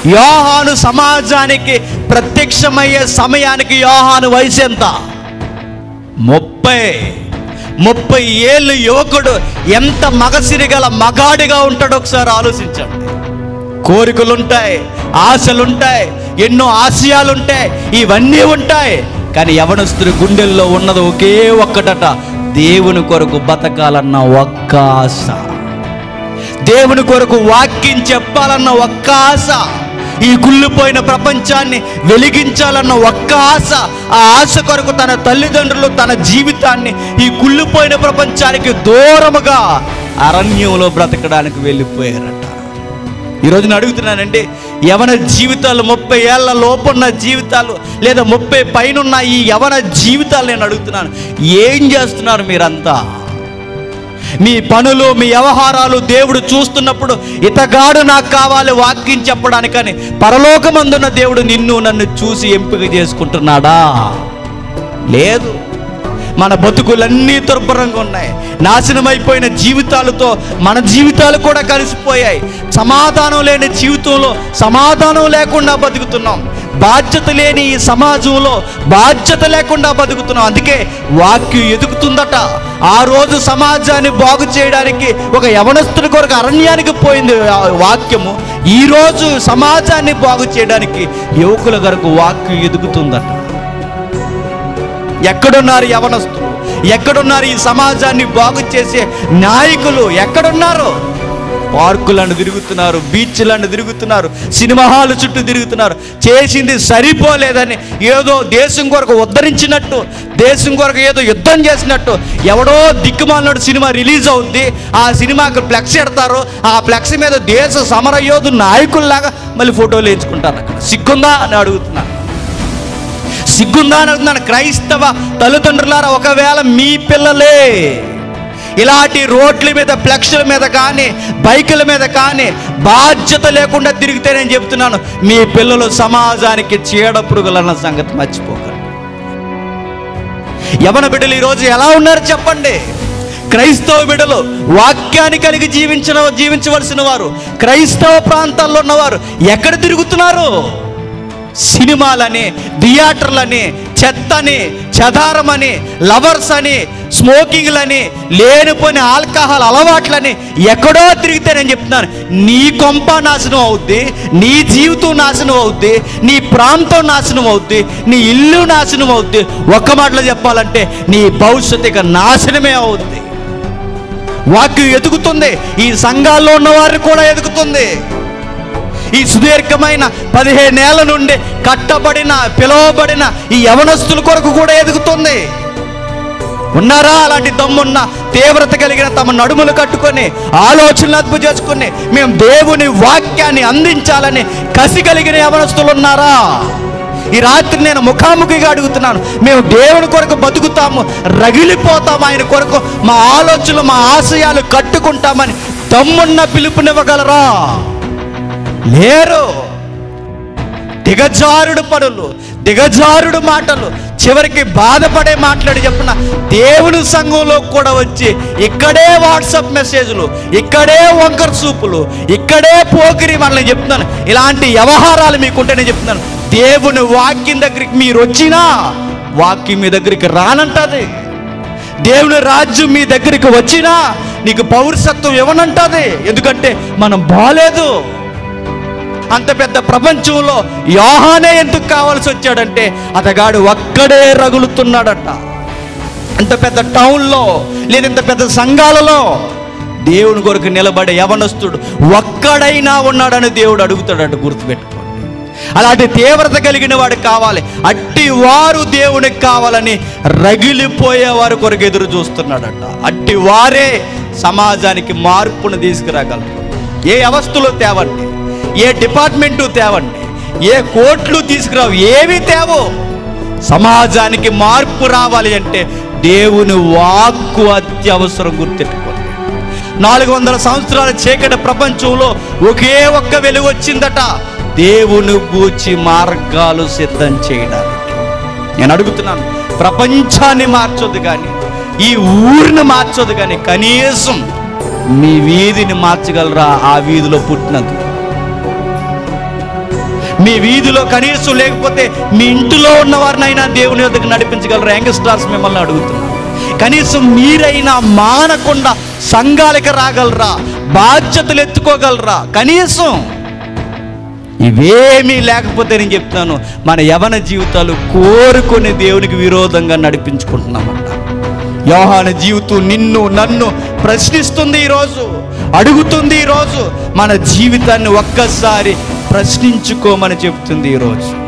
యోహాను సమాజానికి ప్రత్యక్షమయ్యే సమయానికి యోహాను వయసు ఎంత ముప్పై ముప్పై ఏళ్ళు యువకుడు ఎంత మగసిరి గల మగాడిగా ఉంటాడో ఒకసారి ఆలోచించండి కోరికలుంటాయి ఆశలుంటాయి ఎన్నో ఆశయాలుంటాయి ఇవన్నీ ఉంటాయి కానీ యవనస్తుడి గుండెల్లో ఉన్నది ఒకే ఒక్కటట దేవుని కొరకు బతకాలన్న ఒక్క ఆశ దేవుని కొరకు వాక్యం చెప్పాలన్న ఒక్క ఆశ ఈ కుళ్ళిపోయిన ప్రపంచాన్ని వెలిగించాలన్న ఒక్క ఆశ ఆ ఆశ కొరకు తన తల్లిదండ్రులు తన జీవితాన్ని ఈ కుళ్ళిపోయిన ప్రపంచానికి దూరముగా అరణ్యంలో బ్రతకడానికి వెళ్ళిపోయారట ఈరోజు నేను అడుగుతున్నానండి యవన జీవితాలు ముప్పై ఏళ్ల లోపున్న జీవితాలు లేదా ముప్పై పైనున్న ఈ యవన జీవితాలు నేను అడుగుతున్నాను ఏం చేస్తున్నారు మీరంతా మీ పనులు మీ వ్యవహారాలు దేవుడు చూస్తున్నప్పుడు ఇతగాడు నాకు కావాలి వాక్యం చెప్పడానికని పరలోకమందున్న దేవుడు నిన్ను నన్ను చూసి ఎంపిక చేసుకుంటున్నాడా లేదు మన బతుకులన్నీ దుర్భరంగా ఉన్నాయి నాశనమైపోయిన జీవితాలతో మన జీవితాలు కూడా కలిసిపోయాయి సమాధానం లేని జీవితంలో సమాధానం లేకుండా బతుకుతున్నాం బాధ్యత లేని ఈ సమాజంలో బాధ్యత లేకుండా బతుకుతున్నాం అందుకే వాక్యం ఎదుగుతుందట ఆ రోజు సమాజాన్ని బాగు చేయడానికి ఒక యవనస్తుడి కొరకు అరణ్యానికి పోయింది ఆ వాక్యము ఈ రోజు సమాజాన్ని బాగు చేయడానికి యువకుల కొరకు వాక్యం ఎదుగుతుందట ఎక్కడున్నారు యవనస్తులు ఎక్కడున్నారు ఈ సమాజాన్ని బాగు చేసే నాయకులు ఎక్కడున్నారు పార్కులను తిరుగుతున్నారు బీచ్లను తిరుగుతున్నారు సినిమా హాల్ చుట్టూ తిరుగుతున్నారు చేసింది సరిపోలేదని ఏదో దేశం కొరకు ఉద్ధరించినట్టు దేశం కొరకు ఏదో యుద్ధం చేసినట్టు ఎవడో దిక్కుమాలినోడు సినిమా రిలీజ్ అవుద్ది ఆ సినిమాకి ఫ్లెక్స్ ఎడతారు ఆ ఫ్లెక్స్ మీద దేశ సమరయోధు నాయకుల్లాగా మళ్ళీ ఫోటోలు వేయించుకుంటారు అక్కడ సిగ్గుందా అని అడుగుతున్నాను సిగ్గుందా అని అడుగుతున్నాను క్రైస్తవ తల్లిదండ్రులారా ఒకవేళ మీ పిల్లలే ఇలాంటి రోడ్ల మీద ఫ్లెక్స్ల మీద కానీ బైకుల మీద కానీ బాధ్యత లేకుండా తిరిగితే నేను చెప్తున్నాను మీ పిల్లలు సమాజానికి చీడ పురుగులన్న సంగతి మర్చిపోకండి యవన బిడ్డలు ఈరోజు ఎలా ఉన్నారు చెప్పండి క్రైస్తవ బిడ్డలు వాక్యాన్ని కలిగి జీవించిన జీవించవలసిన వారు క్రైస్తవ ప్రాంతాల్లో ఉన్నవారు ఎక్కడ తిరుగుతున్నారు సినిమాలని థియేటర్లని చెత్తని చెదారమని లవర్స్ అని స్మోకింగ్లని లేనిపోయిన ఆల్కహాల్ అలవాట్లని ఎక్కడో తిరిగితే నేను చెప్తున్నాను నీ కొంప నాశనం అవుద్ది నీ జీవితం నాశనం అవుద్ది నీ ప్రాంతం నాశనం అవుద్ది నీ ఇల్లు నాశనం అవుద్ది ఒక్క మాటలో చెప్పాలంటే నీ భవిష్యత్తు ఇక నాశనమే అవుద్ది వాక్యం ఎదుగుతుంది ఈ సంఘాల్లో ఉన్న వారిని కూడా ఎదుగుతుంది ఈ సుదీర్ఘమైన పదిహేనేళ్ల నుండి కట్టబడిన పిలువబడిన ఈ యవనస్తుల కొరకు కూడా ఎదుగుతుంది ఉన్నారా అలాంటి దమ్మున్న తీవ్రత కలిగిన తమ నడుములు కట్టుకొని ఆలోచనలు అదుపు చేసుకుని మేము దేవుని వాక్యాన్ని అందించాలని కసి కలిగిన యవనస్తులు ఉన్నారా ఈ రాత్రి నేను ముఖాముఖిగా అడుగుతున్నాను మేము దేవుని కొరకు బతుకుతాము రగిలిపోతాము ఆయన కొరకు మా ఆలోచనలు మా ఆశయాలు కట్టుకుంటామని దమ్మున్న పిలుపునివ్వగలరా లేరు దిగజారుడు పనులు దిగజారుడు మాటలు చివరికి బాధపడే మాట్లాడి చెప్పిన దేవుని సంఘంలో కూడా వచ్చి ఇక్కడే వాట్సాప్ మెసేజ్లు ఇక్కడే వంకర సూపులు ఇక్కడే పోకిరి మనల్ని చెప్తున్నాను ఇలాంటి వ్యవహారాలు మీకుంటే నేను చెప్తున్నాను దేవుని వాక్యం దగ్గరికి మీరు వచ్చినా వాక్యం మీ దగ్గరికి రానంటది దేవుని రాజ్యం మీ దగ్గరికి వచ్చినా నీకు పౌరసత్వం ఇవ్వనంటది ఎందుకంటే మనం బాలేదు అంత పెద్ద ప్రపంచంలో యోహానే ఎందుకు కావాల్సి వచ్చాడంటే అతగాడు ఒక్కడే రగులుతున్నాడట అంత పెద్ద టౌన్లో లేదా ఇంత పెద్ద సంఘాలలో దేవుని కొరకు నిలబడే యవనస్తుడు ఒక్కడైనా ఉన్నాడని దేవుడు అడుగుతాడట గుర్తుపెట్టుకోండి అలాంటి తీవ్రత కలిగిన వాడు కావాలి అట్టి వారు దేవునికి కావాలని రగిలిపోయే వారి కొరకు ఎదురు చూస్తున్నాడట అట్టి వారే సమాజానికి మార్పును తీసుకురాగలరు ఏ అవస్థలో తేవండి ఏ డిపార్ట్మెంటు తేవండి ఏ కోట్లు తీసుకురావు ఏవి తేవో సమాజానికి మార్పు రావాలి అంటే దేవుని వాక్కు అత్యవసరం గుర్తెట్టుకోండి నాలుగు వందల సంవత్సరాల చీకటి ప్రపంచంలో ఒకే ఒక్క వెలుగు వచ్చిందట దేవుని గూర్చి మార్గాలు సిద్ధం చేయడానికి నేను అడుగుతున్నాను ప్రపంచాన్ని మార్చొద్దు కానీ ఈ ఊరిని మార్చొద్దు కానీ కనీసం మీ వీధిని మార్చగలరా ఆ వీధిలో పుట్టినందుకు మీ వీధిలో కనీసం లేకపోతే మీ ఇంటిలో ఉన్న వారినైనా దేవుని యొద్దకు నడిపించగలరు యంగ్స్టార్స్ మిమ్మల్ని అడుగుతున్నారు కనీసం మీరైనా మానకుండా సంఘాలకి రాగలరా బాధ్యతలు ఎత్తుకోగలరా కనీసం ఇవేమీ లేకపోతే నేను చెప్తాను మన యవన జీవితాలు కోరుకునే దేవునికి విరోధంగా నడిపించుకుంటున్నామంట యోహాన జీవితం నిన్ను నన్ను ప్రశ్నిస్తుంది ఈరోజు అడుగుతుంది ఈరోజు మన జీవితాన్ని ఒక్కసారి ప్రశ్నించుకోమని చెప్తుంది ఈరోజు